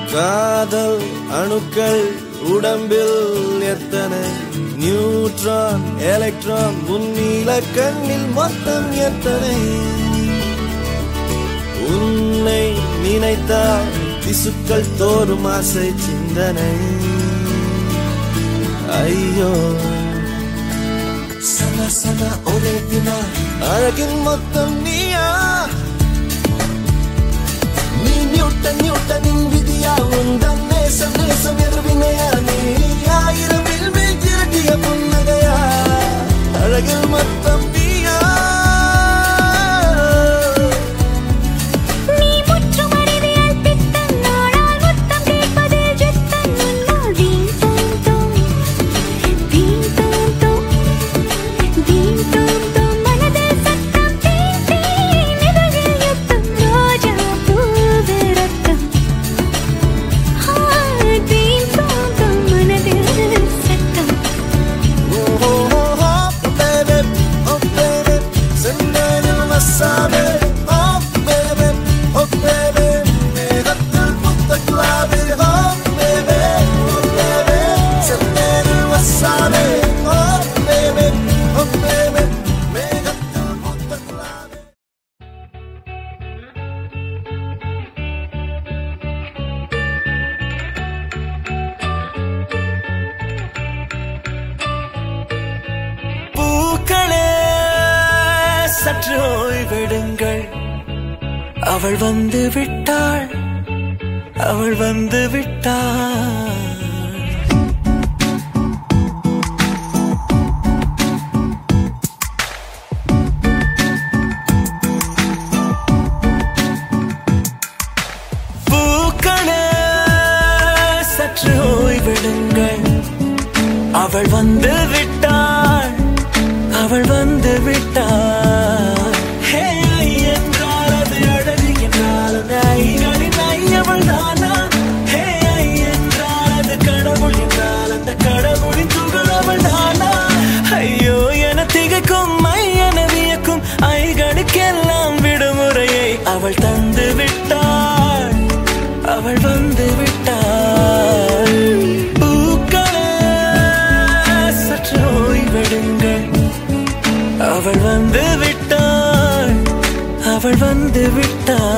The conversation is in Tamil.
காதல் அணுக்கள் உடம்பில் எத்தனை நியூட்ரான் எலக்ட்ரான் உன்னில கண்ணில் மொத்தம் எத்தனை உன்னை நினைத்தால் திசுக்கள் தோறும் ஆசை சிந்தனை ஐயோ சதா சதா ஒரே தினா அழகின் மொத்தம் நீயா நீ நியூட்டன் நியூட்டனின் விதியா உந்தன் நேசம் நேசம் எதிர்வினையா நீ ஆயிரம் வில்வில் திரட்டிய புன்னகையா அழகில் மொத்தம் நீயா நீ முற்றும் அறிவியல் பித்தன் நாடால் முத்தம் கேட்பதில் ஜித்தன் உன்னால் தீம் தோம் தோம் தீம் தோம் தோம் தீம் தோம் தோம் மனதில் சத்தம் தீம் தீம் இதழில் யுத்தம் ரோஜா பூவு ரத்தம் ஆ, தீம் தோம் தோம் மனதில் சத்தம் Oh, oh, oh, baby, oh, baby, செந்தேனில் மசாவே, oh, baby, oh, baby, மேகத்தில் புத்த குலாவே, oh, baby, oh, baby, செந்தேனில் மசாவே, oh, baby, oh, baby, மேகத்தில் புத்த குலாவே. பூக்களே சற்று ஓய்வெடுங்கள் அவள் வந்து விட்டாள் அவள் வந்து விட்டாள் பூக்களே சற்று ஓய்வெடுங்கள் அவள் வந்து விட்டாள் அவள் வந்து விட்டாள் ஹே, ஐ என்றால் அது அழகு என்றால் அது ஐகளின் ஐ அவள் தானா ஹே, ஐ என்றால் அது கடவுள் என்றால் அந்த கடவுளின் துகள் அவள் தானா ஐயோ என திகைக்கும் ஐ என வியக்கும் ஐகளுக்கெல்லாம் விடுமுறையை அவள் தந்து விட்டாள் அவள் வந்து விட்டாள் பூக்களே சற்று ஓய்வெடுங்கள் அவள் வந்து விட்டாள் அவள் வந்து விட்டாள்